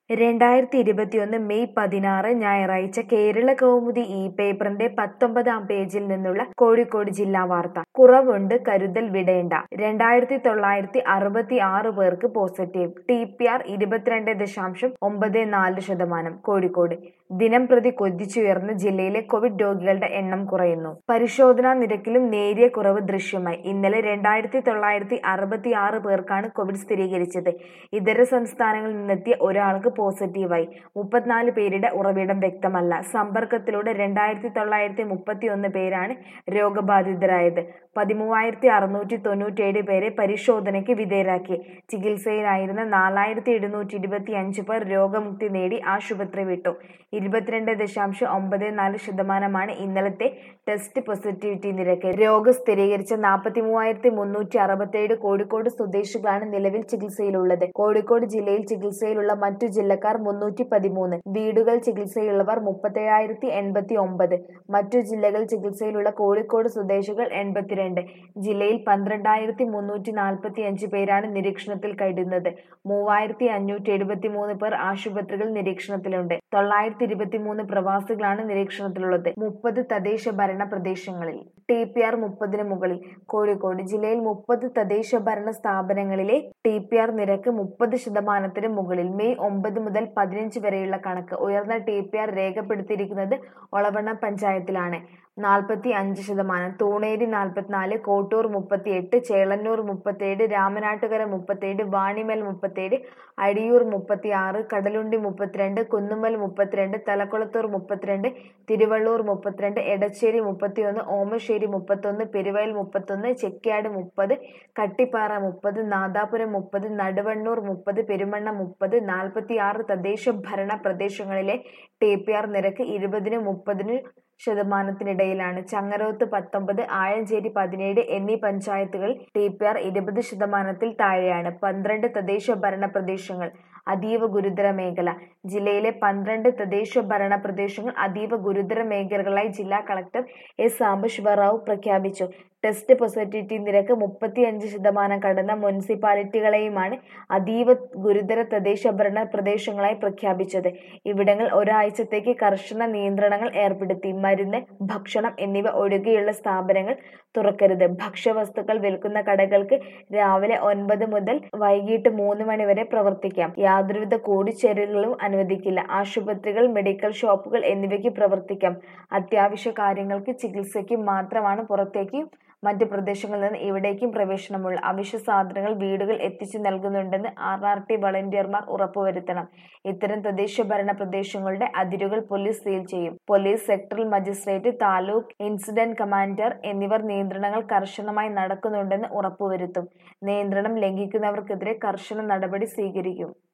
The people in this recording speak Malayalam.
രണ്ടായിരത്തി ഇരുപത്തിയൊന്ന് മെയ് പതിനാറ് ഞായറാഴ്ച കേരള കൗമുദി ഈ പേപ്പറിന്റെ പത്തൊമ്പതാം പേജിൽ നിന്നുള്ള കോഴിക്കോട് ജില്ലാ വാർത്ത കുറവുണ്ട് കരുതൽ വിടേണ്ട രണ്ടായിരത്തി തൊള്ളായിരത്തി അറുപത്തി ആറ് പേർക്ക് പോസിറ്റീവ് ടി പി ആർ ഇരുപത്തിരണ്ട് ദശാംശം ഒമ്പത് നാല് ശതമാനം കോഴിക്കോട് ദിനം പ്രതി കൊതിച്ചുയർന്ന ജില്ലയിലെ കോവിഡ് രോഗികളുടെ എണ്ണം കുറയുന്നു പരിശോധനാ നിരക്കിലും നേരിയ കുറവ് ദൃശ്യമായി ഇന്നലെ രണ്ടായിരത്തി തൊള്ളായിരത്തി അറുപത്തി ആറ് പേർക്കാണ് കോവിഡ് സ്ഥിരീകരിച്ചത് ഇതര സംസ്ഥാനങ്ങളിൽ നിന്നെത്തിയ ഒരാൾക്ക് പോസിറ്റീവായി മുപ്പത്തിനാല് പേരുടെ ഉറവിടം വ്യക്തമല്ല സമ്പർക്കത്തിലൂടെ രണ്ടായിരത്തി തൊള്ളായിരത്തി മുപ്പത്തി ഒന്ന് പേരാണ് രോഗബാധിതരായത് പതിമൂവായിരത്തി അറുന്നൂറ്റി തൊണ്ണൂറ്റേഴ് പേരെ പരിശോധനയ്ക്ക് വിധേയരാക്കി ചികിത്സയിലായിരുന്ന നാലായിരത്തി എഴുന്നൂറ്റി ഇരുപത്തി അഞ്ച് പേർ രോഗമുക്തി നേടി ആശുപത്രി വിട്ടു ഇരുപത്തിരണ്ട് ദശാംശം ഒമ്പത് നാല് ശതമാനമാണ് ഇന്നലത്തെ ടെസ്റ്റ് പോസിറ്റിവിറ്റി നിരക്ക് രോഗം സ്ഥിരീകരിച്ച നാൽപ്പത്തി മൂവായിരത്തി മുന്നൂറ്റി അറുപത്തേഴ് കോഴിക്കോട് സ്വദേശികളാണ് നിലവിൽ ചികിത്സയിലുള്ളത് കോഴിക്കോട് ജില്ലയിൽ ചികിത്സയിലുള്ള മറ്റു ജില്ലക്കാർ മുന്നൂറ്റി പതിമൂന്ന് വീടുകൾ ചികിത്സയിലുള്ളവർ മുപ്പത്തേഴായിരത്തി എൺപത്തി ഒമ്പത് മറ്റു ജില്ലകൾ ചികിത്സയിലുള്ള കോഴിക്കോട് സ്വദേശികൾ എൺപത്തിരണ്ട് ജില്ലയിൽ പന്ത്രണ്ടായിരത്തി മുന്നൂറ്റി നാൽപ്പത്തി അഞ്ച് പേരാണ് നിരീക്ഷണത്തിൽ കഴിയുന്നത് മൂവായിരത്തി അഞ്ഞൂറ്റി എഴുപത്തി മൂന്ന് പേർ ആശുപത്രികൾ നിരീക്ഷണത്തിലുണ്ട് തൊള്ളായിരത്തി ഇരുപത്തി മൂന്ന് പ്രവാസികളാണ് നിരീക്ഷണത്തിലുള്ളത് മുപ്പത് തദ്ദേശ ഭരണ പ്രദേശങ്ങളിൽ ടി പി ആർ മുപ്പതിന് മുകളിൽ കോഴിക്കോട് ജില്ലയിൽ മുപ്പത് തദ്ദേശ ഭരണ സ്ഥാപനങ്ങളിലെ ടി പി ആർ നിരക്ക് മുപ്പത് ശതമാനത്തിന് മുകളിൽ മെയ് ഒമ്പത് മുതൽ പതിനഞ്ച് വരെയുള്ള കണക്ക് ഉയർന്ന ടി പി ആർ രേഖപ്പെടുത്തിയിരിക്കുന്നത് ഒളവണ്ണ പഞ്ചായത്തിലാണ് നാൽപ്പത്തി അഞ്ച് ശതമാനം തൂണേരി നാൽപ്പത്തിനാല് കോട്ടൂർ മുപ്പത്തിയെട്ട് ചേളന്നൂർ മുപ്പത്തേഴ് രാമനാട്ടുകര മുപ്പത്തേഴ് വാണിമൽ മുപ്പത്തേഴ് അടിയൂർ മുപ്പത്തി ആറ് കടലുണ്ടി മുപ്പത്തിരണ്ട് കുന്നുമ്മൽ മുപ്പത്തിരണ്ട് തലക്കുളത്തൂർ മുപ്പത്തിരണ്ട് തിരുവള്ളൂർ മുപ്പത്തിരണ്ട് എടച്ചേരി മുപ്പത്തിയൊന്ന് ഓമശ്ശേരി മുപ്പത്തൊന്ന് പെരുവയൽ മുപ്പത്തൊന്ന് ചെക്യാട് മുപ്പത് കട്ടിപ്പാറ മുപ്പത് നാദാപുരം മുപ്പത് നടുവണ്ണൂർ മുപ്പത് പെരുമണ്ണ മുപ്പത് നാൽപ്പത്തി ആറ് തദ്ദേശ ഭരണ പ്രദേശങ്ങളിലെ ടി പി ആർ നിരക്ക് ഇരുപതിനും മുപ്പതിന് ശതമാനത്തിനിടയിലാണ് ചങ്ങരോത്ത് പത്തൊമ്പത് ആഴഞ്ചേരി പതിനേഴ് എന്നീ പഞ്ചായത്തുകൾ ടി പി ആർ ഇരുപത് ശതമാനത്തിൽ താഴെയാണ് പന്ത്രണ്ട് തദ്ദേശ ഭരണ പ്രദേശങ്ങൾ അതീവ ഗുരുതര മേഖല ജില്ലയിലെ പന്ത്രണ്ട് തദ്ദേശ ഭരണ പ്രദേശങ്ങൾ അതീവ ഗുരുതര മേഖലകളായി ജില്ലാ കളക്ടർ എസ് സാംബശിവറാവു പ്രഖ്യാപിച്ചു ടെസ്റ്റ് പോസിറ്റിവിറ്റി നിരക്ക് മുപ്പത്തിയഞ്ച് ശതമാനം കടന്ന മുനിസിപ്പാലിറ്റികളെയുമാണ് അതീവ ഗുരുതര തദ്ദേശ ഭരണ പ്രദേശങ്ങളായി പ്രഖ്യാപിച്ചത് ഇവിടങ്ങൾ ഒരാഴ്ചത്തേക്ക് കർശന നിയന്ത്രണങ്ങൾ ഏർപ്പെടുത്തി മരുന്ന് ഭക്ഷണം എന്നിവ ഒഴികെയുള്ള സ്ഥാപനങ്ങൾ തുറക്കരുത് ഭക്ഷ്യവസ്തുക്കൾ വിൽക്കുന്ന കടകൾക്ക് രാവിലെ ഒൻപത് മുതൽ വൈകിട്ട് മൂന്ന് മണി വരെ പ്രവർത്തിക്കാം യാതൊരുവിധ കൂടിച്ചേരലുകളും അനുവദിക്കില്ല ആശുപത്രികൾ മെഡിക്കൽ ഷോപ്പുകൾ എന്നിവയ്ക്ക് പ്രവർത്തിക്കാം അത്യാവശ്യ കാര്യങ്ങൾക്ക് ചികിത്സയ്ക്ക് മാത്രമാണ് പുറത്തേക്ക് മറ്റ് പ്രദേശങ്ങളിൽ നിന്ന് ഇവിടേക്കും പ്രവേശനമുള്ള അവശ്യ സാധനങ്ങൾ വീടുകൾ എത്തിച്ചു നൽകുന്നുണ്ടെന്ന് ആർ ആർ ടി വളണ്ടിയർമാർ ഉറപ്പുവരുത്തണം ഇത്തരം തദ്ദേശ ഭരണ പ്രദേശങ്ങളുടെ അതിരുകൾ പോലീസ് സീൽ ചെയ്യും police sectoral magistrate taluk incident commander എന്നിവർ നിയന്ത്രണങ്ങൾ കർശനമായി നടക്കുന്നുണ്ടെന്ന് ഉറപ്പുവരുത്തും നിയന്ത്രണം ലംഘിക്കുന്നവർക്കെതിരെ കർശന നടപടി സ്വീകരിക്കും